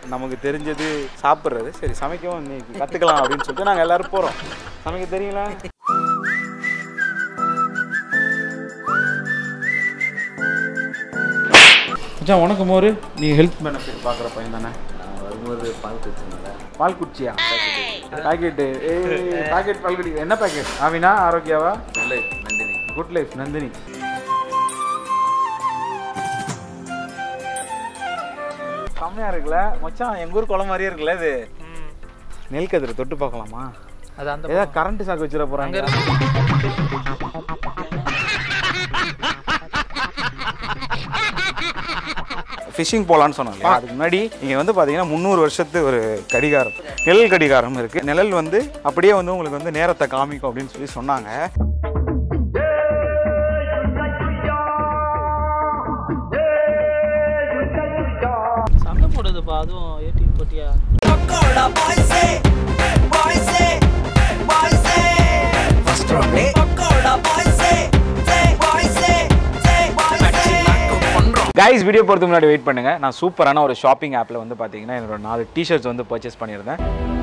நமக்கு தெரிஞ்சது சாப்பிட்றது சரி சமைக்கவும் இன்னைக்கு கற்றுக்கலாம் அப்படின்னு சொல்லிட்டு நாங்கள் எல்லாரும் போகிறோம் சமைக்க தெரியுங்களா மச்சான் உனக்கு மோரு நீ ஹெல்த் பெனிஃபிட் பார்க்குற பையன் தானே நான் வரும்போது பால் குடிச்சிருந்தேன் பால் குடிச்சியா பாக்கெட்டு ஏய் பாக்கெட் பால் குடி என்ன பாக்கெட் ஆவினா ஆரோக்கியாவா இல்லை நந்தினி குட் லைஃப் நந்தினி செம்மையா இருக்குல்ல மச்சான் எங்க ஊர் குளம் மாதிரியே இருக்குல்ல இது நெல் கதிரை தொட்டு பார்க்கலாமா அது அந்த ஏதாவது கரண்ட் சாக்கு வச்சிட போறாங்க ஃபிஷிங் போகலான்னு சொன்னாங்க அதுக்கு முன்னாடி இங்கே வந்து பார்த்தீங்கன்னா முந்நூறு வருஷத்து ஒரு கடிகாரம் நிழல் கடிகாரம் இருக்குது நிழல் வந்து அப்படியே வந்து உங்களுக்கு வந்து நேரத்தை காமிக்கும் அப்படின்னு சொல்லி சொன்னாங்க சண்டை போடுதுப்பா அதுவும் ஏடிஎம் போட்டியா கைஸ் வீடியோ போகிறதுக்கு முன்னாடி வெயிட் பண்ணுங்க நான் சூப்பரான ஒரு ஷாப்பிங் ஆப்பில் வந்து பார்த்தீங்கன்னா என்னோட நாலு டிஷர்ட்ஸ் வந்து பர்ச்சேஸ் பண்ணியிருந்தேன்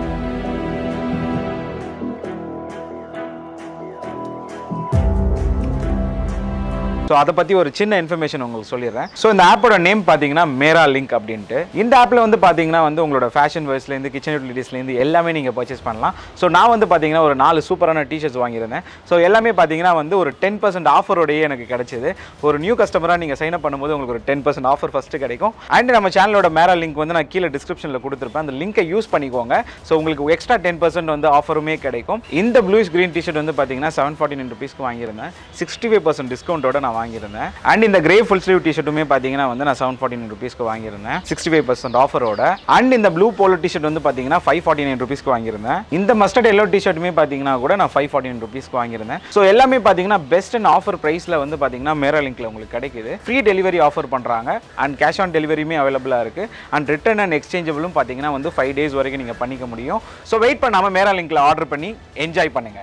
ஸோ அதை பற்றி ஒரு சின்ன இன்ஃபர்மேஷன் உங்களுக்கு சொல்லிடுறேன் ஸோ இந்த ஆப்போட நேம் பார்த்தீங்கன்னா மேரா லிங்க் அப்படின்ட்டு இந்த ஆப்பில் வந்து பார்த்தீங்கன்னா வந்து உங்களோட ஃபேஷன் வேர்ஸ்லேருந்து கிச்சன் யூட்டிலிட்டிஸ்லேருந்து எல்லாமே நீங்கள் பர்ச்சேஸ் பண்ணலாம் ஸோ நான் வந்து பார்த்தீங்கன்னா ஒரு நாலு சூப்பரான டிஷர்ட்ஸ் வாங்கியிருந்தேன் ஸோ எல்லாமே பார்த்தீங்கன்னா வந்து ஒரு டென் பர்சன்ட் ஆஃபரோடையே எனக்கு கிடைச்சிது ஒரு நியூ கஸ்டமராக நீங்கள் சைன் அப் பண்ணும்போது உங்களுக்கு ஒரு டென் பர்சன்ட் ஆஃபர் ஃபஸ்ட்டு கிடைக்கும் அண்ட் நம்ம சேனலோட மேரா லிங்க் வந்து நான் கீழே டிஸ்கிரிப்ஷனில் கொடுத்துருப்பேன் அந்த லிங்கை யூஸ் பண்ணிக்கோங்க ஸோ உங்களுக்கு எக்ஸ்ட்ரா டென் பர்சன்ட் வந்து ஆஃபருமே கிடைக்கும் இந்த ப்ளூஸ் கிரீன் டிஷர்ட் வந்து பார்த்தீங்கன்னா செவன் ஃபார்ட்டி நைன் ருபீஸ்க்கு வாங்கியிருந்தேன் சிக்ஸ்டி ஃபைவ் பர்சன்ட் டிஸ்கவுண்ட்டோட நான் வாங்கியிருந்தேன் அண்ட் இந்த கிரே ஃபுல் ஸ்லீவ் டிஷர்ட்டுமே பார்த்தீங்கன்னா வந்து நான் செவன் ஃபார்ட்டி நைன் ருபீஸ்க்கு வாங்கியிருந்தேன் சிக்ஸ்டி ஃபைவ் பர்சன்ட் ஆஃபரோட அண்ட் இந்த ப்ளூ போலோ டிஷர்ட் வந்து பார்த்தீங்கன்னா ஃபைவ் ஃபார்ட்டி நைன் ருபீஸ்க்கு வாங்கியிருந்தேன் இந்த மஸ்டர்ட் எல்லோ டிஷர்ட்டுமே பார்த்தீங்கன்னா கூட நான் ஃபைவ் ஃபார்ட்டி நைன் ருபீஸ்க்கு வாங்கியிருந்தேன் ஸோ எல்லாமே பார்த்தீங்கன்னா பெஸ்ட் அண்ட் ஆஃபர் ப்ரைஸில் வந்து பார்த்தீங்கன்னா மேரா லிங்க்ல உங்களுக்கு கிடைக்குது ஃப்ரீ டெலிவரி ஆஃபர் பண்ணுறாங்க அண்ட் கேஷ் ஆன் டெலிவரியுமே அவைலபிளாக இருக்குது அண்ட் ரிட்டர்ன் அண்ட் எக்ஸ்சேஞ்சபிளும் பார்த்தீங்கன்னா வந்து ஃபைவ் டேஸ் வரைக்கும் நீங்கள் பண்ணிக்க முடியும் ஸோ வெயிட் பண்ணாமல் மேரா லிங்க்ல ஆர்டர் பண்ணி என்ஜாய் பண்ணுங்க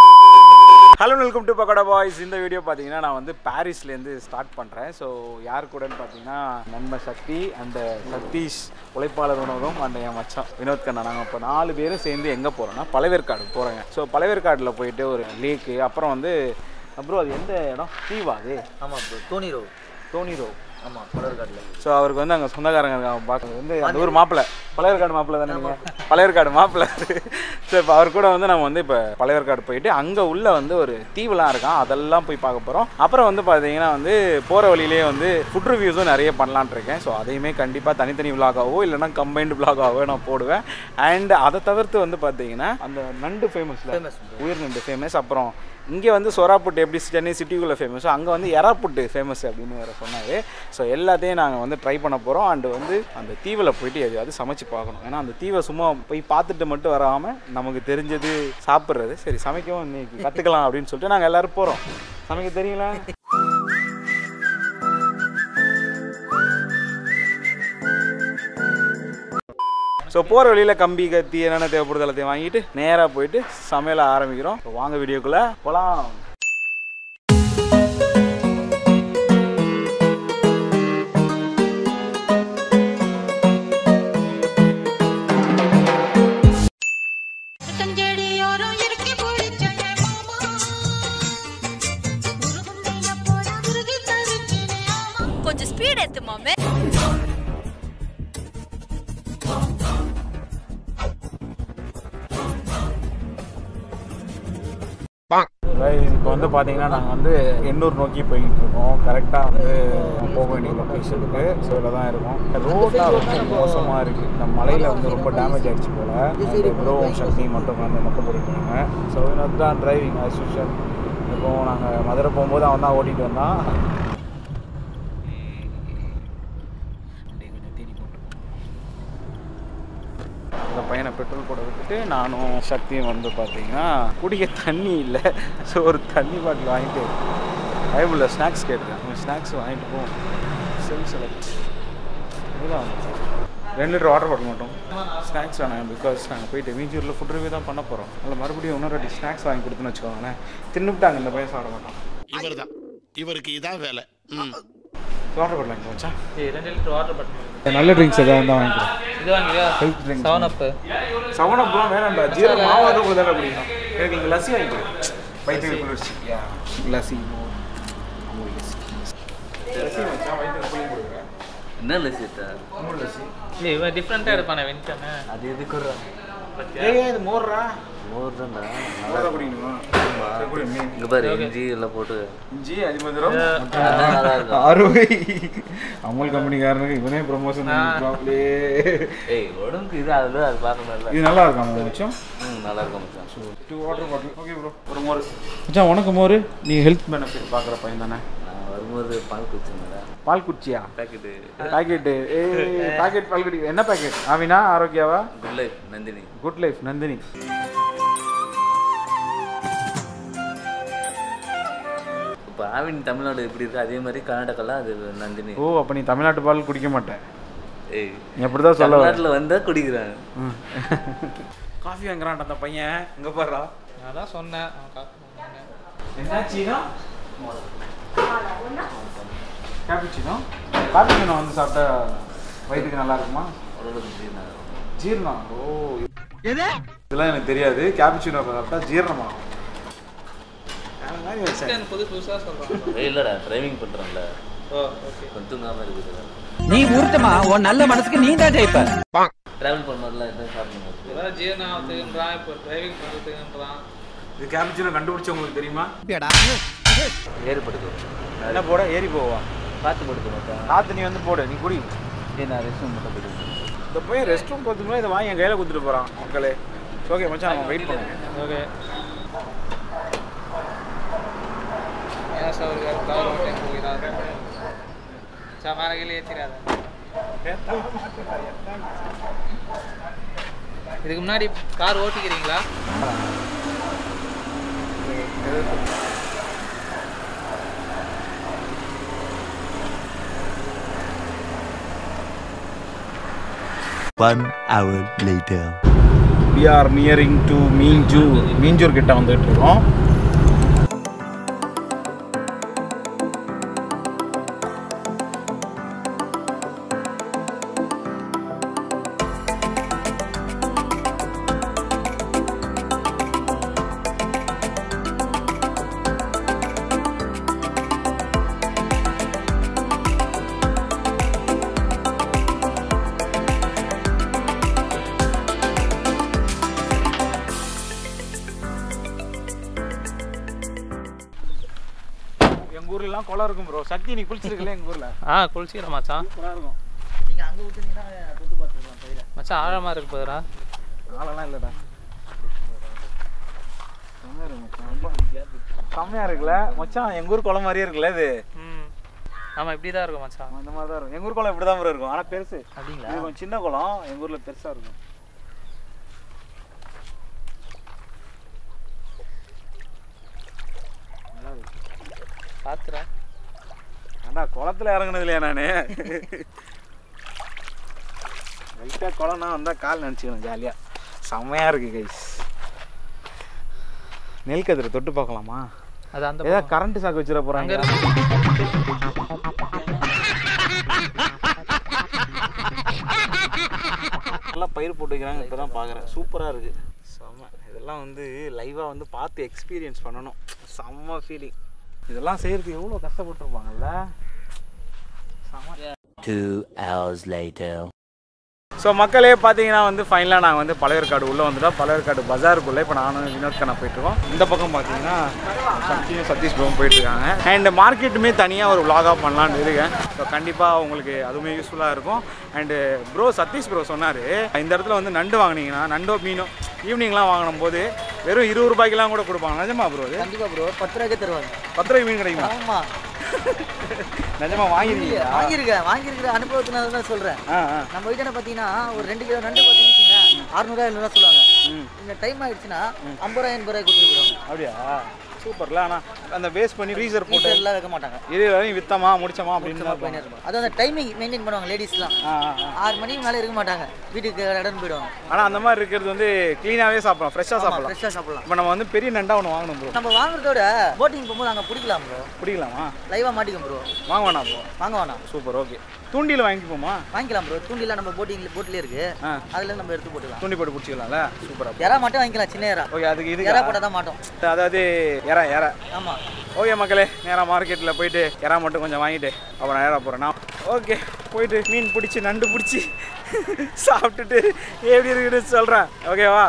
hello welcome to Pakoda boys இந்த வீடியோ பார்த்தீங்கன்னா நான் வந்து பாரிஸ்லேருந்து ஸ்டார்ட் பண்ணுறேன் ஸோ யார் கூடன்னு பார்த்தீங்கன்னா நண்பர் சக்தி அந்த சதீஷ் உழைப்பாளர் உணவகம் அந்த என் மச்சான் வினோத் கண்ணா நாங்கள் இப்போ நாலு பேரும் சேர்ந்து எங்கே போகிறோம்னா பழவேற்காடு போகிறோங்க ஸோ பழவேற்காடில் போயிட்டு ஒரு லேக்கு அப்புறம் வந்து அப்புறம் அது எந்த இடம் தீவா அது ஆமாம் ப்ரோ தோனி ரோ தோனி ரோ ஆமாம் பலர்காட்டில் ஸோ அவருக்கு வந்து அங்கே சொந்தக்காரங்க இருக்காங்க பார்க்க வந்து அந்த ஊர் மாப்பிள்ளை பழையற்காடு மாப்பிள்ளை தானே நீங்கள் பழையற்காடு மாப்பிள்ளை ஸோ இப்போ அவர் கூட வந்து நம்ம வந்து இப்போ பழையற்காடு போயிட்டு அங்கே உள்ள வந்து ஒரு தீவுலாம் இருக்கான் அதெல்லாம் போய் பார்க்க போகிறோம் அப்புறம் வந்து பார்த்தீங்கன்னா வந்து போகிற வழியிலே வந்து ஃபுட் ரிவ்யூஸும் நிறைய பண்ணலான்னு இருக்கேன் ஸோ அதையுமே கண்டிப்பாக தனித்தனி விலாகாவோ இல்லைனா கம்பைன்டு விலாகாவோ நான் போடுவேன் அண்ட் அதை தவிர்த்து வந்து பார்த்தீங்கன்னா அந்த நண்டு ஃபேமஸில் Famous உயிர் நண்டு ஃபேமஸ் அப்புறம் இங்கே வந்து சொராப்புட்டு எப்படி சென்னை சிட்டிக்குள்ளே ஃபேமஸோ அங்கே வந்து எறாப்புட்டு ஃபேமஸ் அப்படின்னு வேறு சொன்னார் ஸோ எல்லாத்தையும் நாங்கள் வந்து ட்ரை பண்ண போகிறோம் அண்டு வந்து அந்த தீவில் போயிட்டு எதையாவது சமைச்சு பார்க்கணும் ஏன்னா அந்த தீவை சும்மா போய் பார்த்துட்டு மட்டும் வராமல் நமக்கு தெரிஞ்சது சாப்பிட்றது சரி சமைக்கவும் இன்னைக்கு கற்றுக்கலாம் அப்படின்னு சொல்லிட்டு நாங்கள் எல்லோரும் போகிறோம் சமைக்க தெரியுங்களா ஸோ போகிற வழியில் கம்பி கத்தி என்னென்ன தேவைப்படுது எல்லாத்தையும் வாங்கிட்டு நேராக போயிட்டு சமையல ஆரம்பிக்கிறோம் So, வாங்க வீடியோக்குள்ளே போகலாம் செஞ்செடியோரம் இறுக்கி பிடிச்ச என் மாமா. முருகன் போட முருகி தருக்கினே ஆமா. கொஞ்சம் ஸ்பீட் ஏத்து மாமே இப்போ வந்து பார்த்தீங்கன்னா நாங்கள் வந்து எண்ணூர் நோக்கி போய்கிட்டு இருக்கோம் கரெக்டாக வந்து போக வேண்டிய லொக்கேஷனுக்கு ஸோ இதில் தான் இருக்கும் ரோட்லாம் ரொம்ப மோசமாக இருக்குது இந்த மலையில் வந்து ரொம்ப டேமேஜ் ஆயிடுச்சு போல் ப்ரோவும் சக்தி மட்டும் வந்து மொக்க போட்டுருக்காங்க ஸோ இன்னொரு தான் டிரைவிங் as usual இப்போ நாங்கள் மதுரை போகும்போது அவன் தான் ஓட்டிகிட்டு வந்தான் அந்த பையனை பெட்ரோல் போட விட்டுட்டு நானும் சக்தியும் வந்து பார்த்தீங்கன்னா குடிக்க தண்ணி இல்லை ஸோ ஒரு தண்ணி பாட்டில் வாங்கிட்டு பைபிளில் ஸ்நாக்ஸ் கேட்டிருக்கேன் ஸ்நாக்ஸ் வாங்கிட்டு போவோம் செல் செலக்ட் இதுதான் ரெண்டு லிட்டர் வாட்டர் பாட்டில் மட்டும் ஸ்நாக்ஸ் வேணாம் பிகாஸ் நாங்கள் போயிட்டு மீஞ்சூரில் ஃபுட் ரிவ்யூ தான் பண்ண போகிறோம் அதில் மறுபடியும் இன்னொரு வாட்டி ஸ்நாக்ஸ் வாங்கி கொடுத்துன்னு வச்சுக்கோங்களேன் தின்னுபிட்டாங்க இந்த பையன் சாப்பிட மாட்டான் இவர்தான் இவருக்கு இதான் வேலை ம் வாட்டர் பாட்டில் வாங்கி வச்சா ஏய் ரெண்டு லிட்டர் வாட்டர் பாட்டில் நல்ல ட்ரிங்க்ஸ் எதாவது இருந்தால் வாங்கிக்கிறேன் இது வாங்கியா ஹெல்த் ட்ரிங்க்ஸ் செவன் அப்பு சவன ப்ரோ வேணாம்டா ஜீரோ மாவாத கூட தானே பிடிக்கும் எனக்கு இங்கே லஸ்ஸி வாங்கிக்கிறேன் வயிற்றுக்கு குளிர்ச்சி யா லஸ்ஸி லஸ்ஸி வச்சா வயிற்றுக்கு குளிர் கொடுக்குறேன் என்ன லசித்தா மூணு லஸ்ஸி இல்லை இவன் டிஃப்ரெண்ட்டாக இருப்பானே வெண்ட்டானே அது எதுக்கு ஏய் இது மோர்ரா மோர் தான்டா நல்லா குடிக்கணுமா சரி, குடி, மீன். இங்க பாரு இஞ்சி எல்லாம் போட்டு இஞ்சி அதிமதுரம் அதான் நல்லா இருக்கும் அறுவை அமுல் கம்பெனிக்காரனுக்கு இவனே ப்ரொமோஷன் ஏய் உடம்புக்கு இது அதுல அது பார்க்கணும்ல இது நல்லா இருக்கும் மச்சம் ம் நல்லா இருக்கும் மச்சான் two water bottle okay bro ஒரு மோர் மச்சான் உனக்கு மோர் நீ ஹெல்த் பெனிஃபிட் பார்க்குற பையன் தானே நான் வரும்போது பால் குடிச்சிருந்தேன் பால் குடிச்சியா பேக்கெட்டு பாக்கெட்டு ஏய் பாக்கெட் பால் குடி என்ன packet ஆவினா ஆரோக்கியாவா good life Nandini good life Nandini இப்போ ஆவின் தமிழ்நாடு எப்படி இருக்கு அதே மாதிரி கர்நாடகாலாம் அது நந்தினி ஓ அப்போ நீ தமிழ்நாட்டு பால் குடிக்க மாட்டேன் ஏய் நீ அப்படி தான் சொல்ல வர. தமிழ்நாட்டில் வந்தா குடிக்கிறேன் ம். காஃபி வாங்குறான் அந்த பையன் இங்க பாருடா நான் தான் சொன்னேன் அவன் காசு வாங்கினேன். என்னாச்சுனா கேபிச்சினோ கேபிச்சினோ வந்து சாப்பிட்டா வயிற்றுக்கு நல்லா இருக்குமா ஓரளவுக்கு ஜீரணம் ஜீரணம் ஓ இதெல்லாம் எனக்கு தெரியாது கேபிச்சினோ சாப்பிட்டா ஜீரணமாகும் வேற மாதிரி வச்சேன். சிக்கன் புது புதுசாக சொல்கிறான் ஏய் இல்லடா டிரைவிங் பண்றேன்ல ஓ ஓகே கொஞ்சம் தூங்காம இருக்குது நீ உருத்தமா உன் நல்ல மனசுக்கு நீ தான் ஜெயிப்ப டிராவல் பண்ணும்போதுலாம் எதுவும் சாப்பிடணும் ஏதாவது ஜீரணம் ஆகுதுன்றான் இப்போ டிரைவிங் பண்ணுறதுக்குன்றான் இது கேபிச்சினோ கண்டுபிடிச்ச உங்களுக்கு தெரியுமா ஏறுபடுது என்ன போட ஏறி போவா பார்த்து படுத்து மச்சான் காத்து நீ வந்து போடு நீ குடி ஏய் நான் ரெஸ்ட் ரூம் மட்டும் போயிட்டு இந்த போய் ரெஸ்ட் ரூம் பார்த்துக்கணும் இதை வாங்கி என் கையில் கொடுத்துட்டு போகிறான் மக்களே ஓகே மச்சான் நம்ம வெயிட் பண்ணுவோம் ஓகே ஏன் சார் ஒரு கார் ஓட்டே போகிறார் சமாரகிலே ஏற்றிடாத இதுக்கு முன்னாடி கார் ஓட்டிக்கிறீங்களா One hour later. We are nearing to Minjur Minjur கிட்ட வந்துட்டு இருக்கோம் எங்க ஊர்லலாம் குளம் இருக்கும் ப்ரோ சக்தி நீ குளிச்சிருக்கல எங்க ஊர்ல ஆ குளிச்சிக்கிறேன் மச்சான் சூப்பரா இருக்கும் நீங்க அங்க விட்டுனீங்கன்னா தொட்டு பார்த்துக்கலாம் பயிரை மச்சான் ஆழமாக இருக்கு போதுரா ஆளெல்லாம் இல்லடா செம்மையா இருக்கு மச்சான். ரொம்ப செம்மையா இருக்குல்ல மச்சான் எங்க ஊர் குளம் மாதிரியே இருக்குல்ல இது ம் ஆமாம் இப்படி தான் இருக்கும் மச்சான் அந்த மாதிரி தான் இருக்கும் எங்க ஊர் குளம் இப்படி தான் இருக்கும் ஆனா பெருசு அப்படிங்களா இது கொஞ்சம் சின்ன குளம் எங்க ஊர்ல பெருசா இருக்கும் பார்த்துறேன் ஏன்டா குளத்துல இறங்குனது இல்லையா நானு லைட்டாக குளம்னா வந்தால் கால் நினச்சிக்கணும் ஜாலியாக செம்மையா இருக்கு கைஸ் நெல் கதிரை தொட்டு பார்க்கலாமா அது அந்த ஏதாவது கரண்ட் சாக்கு வச்சிட அங்கே போகிறாங்க இருக்கு நல்லா பயிர் போட்டு வைக்கிறாங்க இப்போ தான் பார்க்குறேன் சூப்பராக இருக்குது செம்ம இதெல்லாம் வந்து லைவாக வந்து பார்த்து எக்ஸ்பீரியன்ஸ் பண்ணணும் செம்ம ஃபீலிங் இதெல்லாம் செய்யறதுக்கு எவ்வளோ கஷ்டப்பட்டுருப்பாங்கல்ல செம்ம Two hours later. ஸோ மக்களே பார்த்தீங்கன்னா வந்து ஃபைனலாக நாங்கள் வந்து பழையற்காடு உள்ளே வந்துட்டோம் பழையற்காடு பஜாருக்குள்ளே இப்போ நானும் வினோத் கண்ணா போயிட்டுருக்கோம் இந்த பக்கம் பார்த்தீங்கன்னா சக்தியும் சதீஷ் ப்ரோவும் போயிட்டுருக்காங்க அண்ட் மார்க்கெட்டுமே தனியாக ஒரு vlog-ஆ பண்ணலான்னு இருக்கேன் ஸோ கண்டிப்பாக உங்களுக்கு அதுவுமே யூஸ்ஃபுல்லாக இருக்கும் அண்டு ப்ரோ சதீஷ் ப்ரோ சொன்னார் இந்த இடத்துல வந்து நண்டு வாங்குனீங்கன்னா நண்டோ மீனோ ஈவினிங்லாம் வாங்கினும் போது வெறும் இருபது ரூபாய்க்கெல்லாம் கூட கொடுப்பாங்க நிஜமா ப்ரோ அது கண்டிப்பா ப்ரோ பத்து ரூபாய்க்கு தருவாங்க பத்து ரூபாய்க்கு மீன் கிடைக்குமா ஆமா நிஜமா வாங்கிருக்கீங்களா வாங்கியிருக்கேன் வாங்கியிருக்கிற அனுபவத்தினால தான் சொல்றேன் ஆ ஆ நம்ம வீட்டில் பார்த்தீங்கன்னா ஒரு ரெண்டு கிலோ நண்டு பார்த்தீங்கன்னா அறுநூறுவா எழுநூறுவா சொல்லுவாங்க ம் இந்த டைம் ஆயிடுச்சுன்னா ஐம்பது ரூபாய் எண்பது ரூபாய் கொடுத்துட்டு போயிடுவாங்க அப்படியா சூப்பர்ல ஆனால் அந்த வேஸ்ட் பண்ணி ஃப்ரீசர் போட்டு எல்லாம் வைக்க மாட்டாங்க இது வரையும் வித்தமா முடிச்சமா அப்படின்னு தான் போயினே இருக்கும் அது அந்த டைமிங் மெயின்டைன் பண்ணுவாங்க லேடிஸ்லாம் ஆ, ஆ, ஆ. ஆறு மணிக்கு மேலே இருக்க மாட்டாங்க வீட்டுக்கு இடம் போயிடுவாங்க ஆனால் அந்த மாதிரி இருக்கிறது வந்து க்ளீனாகவே சாப்பிடலாம் ஃப்ரெஷ்ஷாக சாப்பிடலாம் ஃப்ரெஷ்ஷாக சாப்பிடலாம் இப்போ நம்ம வந்து பெரிய நண்டா ஒன்று வாங்கணும் ப்ரோ நம்ம வாங்குறதோட போட்டிங் போகும்போது அங்கே பிடிக்கலாம் ப்ரோ பிடிக்கலாமா லைவாக மாட்டிக்கும் ப்ரோ வாங்க வேணாம் ப்ரோ வாங்க வேணாம் சூப்பர் ஓகே தூண்டியில் வாங்கிப்போமா வாங்கிக்கலாம் ப்ரோ தூண்டிலாம் நம்ம போட்டிங் போட்டிலே இருக்கு ஆ. அதுல நம்ம எடுத்து போட்டுக்கலாம் தூண்டி போட்டு பிடிச்சிக்கலாம்ல சூப்பராக எறா மட்டும் வாங்கிக்கலாம் சின்ன எறா ஓகே அதுக்கு இது எறா போட்டால் தான் மாட்டோம் அதாவது எறா எறா ஆமாம் ஓகே மக்களே நேராக மார்க்கெட்டில் போயிட்டு எறா மட்டும் கொஞ்சம் வாங்கிட்டு அப்புறம் நேராக போகிறேன் நான் ஓகே போயிட்டு மீன் பிடிச்சி நண்டு பிடிச்சி சாப்பிட்டுட்டு எப்படி இருக்குன்னு சொல்கிறேன் ஓகேவா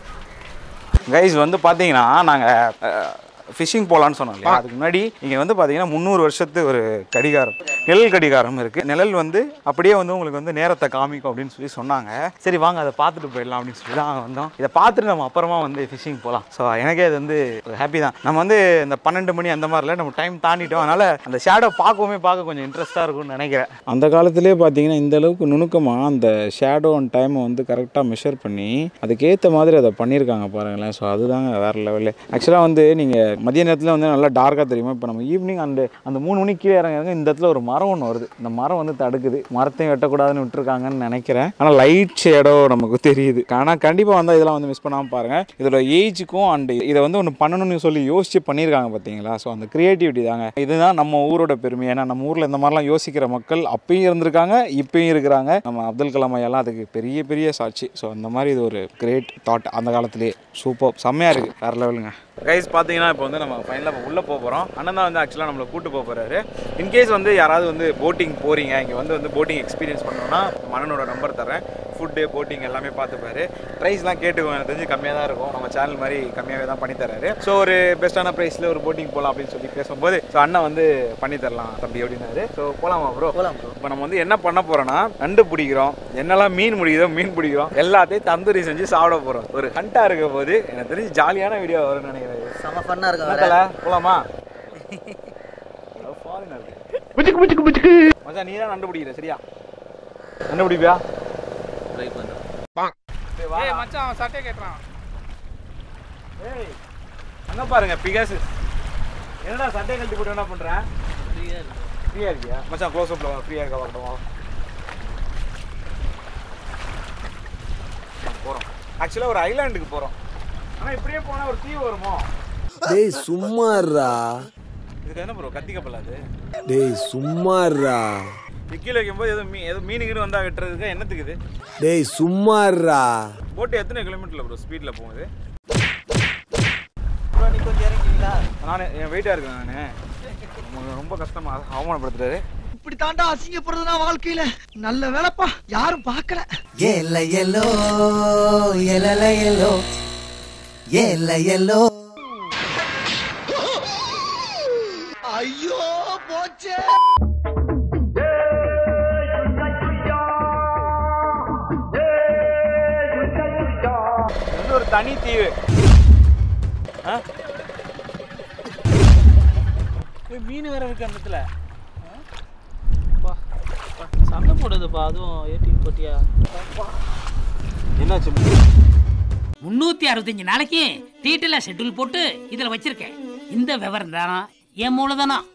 கைஸ் வந்து பார்த்தீங்கன்னா நாங்கள் ஃபிஷிங் போகலான்னு சொன்னோம் இல்லையா அதுக்கு முன்னாடி இங்கே வந்து பார்த்தீங்கன்னா முந்நூறு வருஷத்து ஒரு கடிகாரம் நிழல் கடிகாரம் இருக்குது நிழல் வந்து அப்படியே வந்து உங்களுக்கு வந்து நேரத்தை காமிக்கும் அப்படின்னு சொல்லி சொன்னாங்க சரி வாங்க அதை பார்த்துட்டு போயிடலாம் அப்படின்னு சொல்லி தான் வந்தோம் இதை பார்த்துட்டு நம்ம அப்புறமா வந்து ஃபிஷிங் போகலாம் ஸோ எனக்கே அது வந்து ஹாப்பி தான் நம்ம வந்து இந்த பன்னெண்டு மணி அந்த மாதிரில நம்ம டைம் தாண்டிட்டோம் அதனால் அந்த ஷேடோ பார்க்கவுமே பார்க்க கொஞ்சம் இன்ட்ரெஸ்ட்டாக இருக்கும்னு நினைக்கிறேன் அந்த காலத்திலே பார்த்தீங்கன்னா இந்த அளவுக்கு நுணுக்கமாக அந்த ஷேடோ அண்ட் டைமை வந்து கரெக்டாக மெஷர் பண்ணி அதுக்கேற்ற மாதிரி அதை பண்ணியிருக்காங்க பாருங்களேன் ஸோ அதுதாங்க வேறு லெவலு ஆக்சுவலாக வந்து நீங்கள் மதிய நேரத்தில் வந்து நல்லா டார்க்காக தெரியுமா இப்போ நம்ம ஈவினிங் அந்த அந்த மூணு மணிக்கு கீழே இறங்க இறங்க இந்த இடத்துல ஒரு மரம் ஒன்று வருது இந்த மரம் வந்து தடுக்குது மரத்தையும் வெட்டக்கூடாதுன்னு விட்டுருக்காங்கன்னு நினைக்கிறேன் ஆனால் லைட் ஷேடோ நமக்கு தெரியுது ஆனால் கண்டிப்பாக வந்து இதெல்லாம் வந்து மிஸ் பண்ணாமல் பாருங்கள் இதோட ஏஜுக்கும் அண்ட் இதை வந்து ஒன்று பண்ணணும்னு சொல்லி யோசிச்சு பண்ணியிருக்காங்க பார்த்தீங்களா ஸோ அந்த கிரியேட்டிவிட்டி தாங்க இதுதான் நம்ம ஊரோட பெருமை ஏன்னா நம்ம ஊரில் இந்த மாதிரிலாம் யோசிக்கிற மக்கள் அப்பயும் இருந்திருக்காங்க இப்பயும் இருக்கிறாங்க நம்ம அப்துல் கலாம் ஐயாலாம் அதுக்கு பெரிய பெரிய சாட்சி ஸோ அந்த மாதிரி இது ஒரு கிரேட் தாட் அந்த காலத்திலேயே சூப்பர் செம்மையாக இருக்குது வேறு லெவலுங்க கைஸ் பார்த்தீங்கன்னா இப்போ வந்து நம்ம ஃபைனலாக இப்போ உள்ளே போக போகிறோம் அண்ணன் தான் வந்து ஆக்சுவலாக நம்மளை கூட்டு போக போகிறாரு இன்கேஸ் வந்து யாராவது வந்து போட்டிங் போகிறீங்க இங்கே வந்து வந்து போட்டிங் எக்ஸ்பீரியன்ஸ் பண்ணணும்னா மன்னனோட நம்பர் தரேன் ஃபுட்டு போட்டிங் எல்லாமே பார்த்துப்பாரு ப்ரைஸ்லாம் கேட்டுக்கோங்க எனக்கு தெரிஞ்சு கம்மியாக தான் இருக்கும் நம்ம சேனல் மாதிரி கம்மியாகவே தான் பண்ணி தராரு ஸோ ஒரு பெஸ்ட்டான ப்ரைஸில் ஒரு போட்டிங் போகலாம் அப்படின்னு சொல்லி பேசும்போது ஸோ அண்ணன் வந்து பண்ணி தரலாம் தம்பி அப்படின்னாரு ஸோ போகலாமா ப்ரோ போகலாம் ப்ரோ இப்போ நம்ம வந்து என்ன பண்ண போறோம்னா நண்டு பிடிக்கிறோம் என்னெல்லாம் மீன் முடியுதோ மீன் பிடிக்கிறோம் எல்லாத்தையும் தந்தூரி செஞ்சு சாப்பிட போறோம் ஒரு ஹண்டா இருக்க போது எனக்கு தெரிஞ்சு ஜாலியான வீடியோ வரும்னு நினைக்கிறேன் செம ஃபன்னாக இருக்கும் வேற என்னத்தல போலாமா மச்சான் நீ தான் நண்டு பிடிக்கிற சரியா நண்டு பிடிப்பியா ட்ரை பண்ணுறேன் சரி, வா. ஏய் மச்சான் அவன் சட்டை கேட்டுறான் ஏய் அங்க பாருங்க பிகாசு என்னடா சட்டை கழட்டி போட்டு என்ன பண்ற ஃப்ரீயாக இருக்கு ஃப்ரீயா இருக்கியா மச்சான் க்ளோஸ் அப்ல ஃப்ரீயா இருக்கா பார்க்கணுமா போறோம் ஆக்சுவலா ஒரு ஐலாண்டுக்கு போறோம் ஆனா இப்படியே போனா ஒரு தீவு வருமோ டேய் சும்மாறா இதுக்கு என்ன ப்ரோ கத்தி கப்பல் அது டேய் சும்மாறா இது கீழே வைக்கும்போது எதுவும் மீ எதுவும் மீனுக்கு வந்தா வெட்டுறதுக்கு என்னத்துக்கு இது டேய் சும்மாறா போட்டு எத்தனை கிலோமீட்டர்ல ப்ரோ ஸ்பீட்ல போகுது ப்ரோ நீ கொஞ்சம் இறங்கிங்களா நான் என் வெயிட்டா இருக்கேன் நான் உங்களுக்கு ரொம்ப கஷ்டமா அவமானப்படுத்துறாரு இப்படி தாண்டா அசிங்கப்படுறதுனா வாழ்க்கையில நல்ல வேலைப்பா யாரும் பார்க்கல ஏல எல்லோ எலல எல்லோ ஏல எல்லோ ஐயோ போச்சே இது வந்து ஒரு தனி தீவு ஆ? ஏய், மீன் வேற இருக்கு அந்த இடத்துல சண்டை போடுதுப்பா அதுவும் ஏடி போட்டியா என்னாச்சு முன்னூத்தி அறுபத்தஞ்சு நாளைக்கு டீட்டெயிலாக ஷெட்யூல் போட்டு இதில் வச்சிருக்கேன் இந்த விவரம் தானா என் மூலதனம்